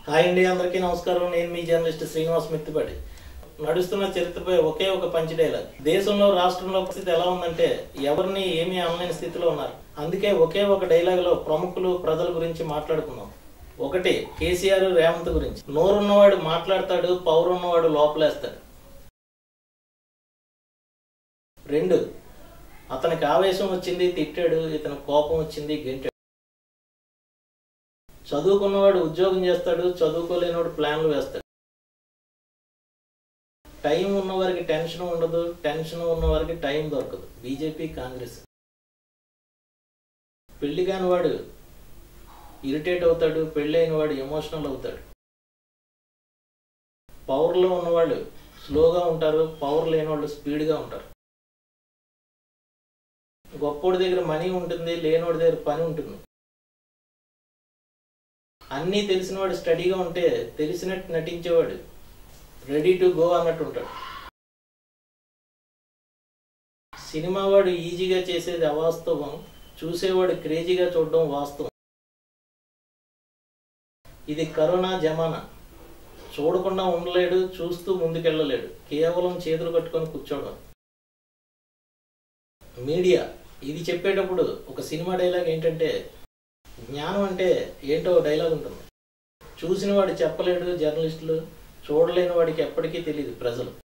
hi అండి అందరికీ నమస్కారం నేను మీ జర్నలిస్ట్ శ్రీనివాస్ మిత్తిపడి నడుస్తున్న చరిత్రపై ఒకే ఒక పంచ్ డైలాగ్ దేశంలో రాష్ట్రంలో పరిస్థితి ఎలా ఉందంటే ఎవరిని ఏమీ అనలేని స్థితిలో ఉన్నారు అందుకే ఒకే ఒక డైలాగ్ లో ప్రముఖులు ప్రజల గురించి మాట్లాడుకుందాం ఒకటి కేసీఆర్ రేవంత్ గురించి నోరున్నవాడు మాట్లాడతాడు పౌరున్నవాడు లోపలేస్తాడు రెండు అతనికి ఆవేశం వచ్చింది తిట్టాడు ఇతని కోపం వచ్చింది గెంటాడు చదువుకున్నవాడు ఉద్యోగం చేస్తాడు చదువుకోలేనివాడు ప్లాన్లు వేస్తాడు టైం ఉన్నవారికి టెన్షన్ ఉండదు టెన్షన్ ఉన్నవారికి టైం దొరకదు బీజేపీ కాంగ్రెస్ పెళ్లి కాని వాడు ఇరిటేట్ అవుతాడు పెళ్ళైన వాడు ఎమోషనల్ అవుతాడు పవర్లో ఉన్నవాళ్ళు స్లోగా ఉంటారు పవర్ లేని వాళ్ళు స్పీడ్గా ఉంటారు గొప్పోడి దగ్గర మనీ ఉంటుంది లేనోడి దగ్గర పని ఉంటుంది అన్నీ తెలిసినవాడు స్టడీగా ఉంటే తెలిసినట్టు నటించేవాడు రెడీ టు గో అన్నట్టు ఉంటాడు సినిమా వాడు ఈజీగా చేసేది అవాస్తవం చూసేవాడు క్రేజీగా చూడడం వాస్తవం ఇది కరోనా జమానా చూడకుండా ఉండలేడు చూస్తూ ముందుకెళ్ళలేడు కేవలం చేతులు కట్టుకొని కూర్చోవడం మీడియా ఇది చెప్పేటప్పుడు ఒక సినిమా డైలాగ్ ఏంటంటే జ్ఞానం అంటే ఏంటో డైలాగ్ ఉంటుంది చూసిన వాడు చెప్పలేడు జర్నలిస్టులు చూడలేని వాడికి ఎప్పటికీ తెలియదు ప్రజలు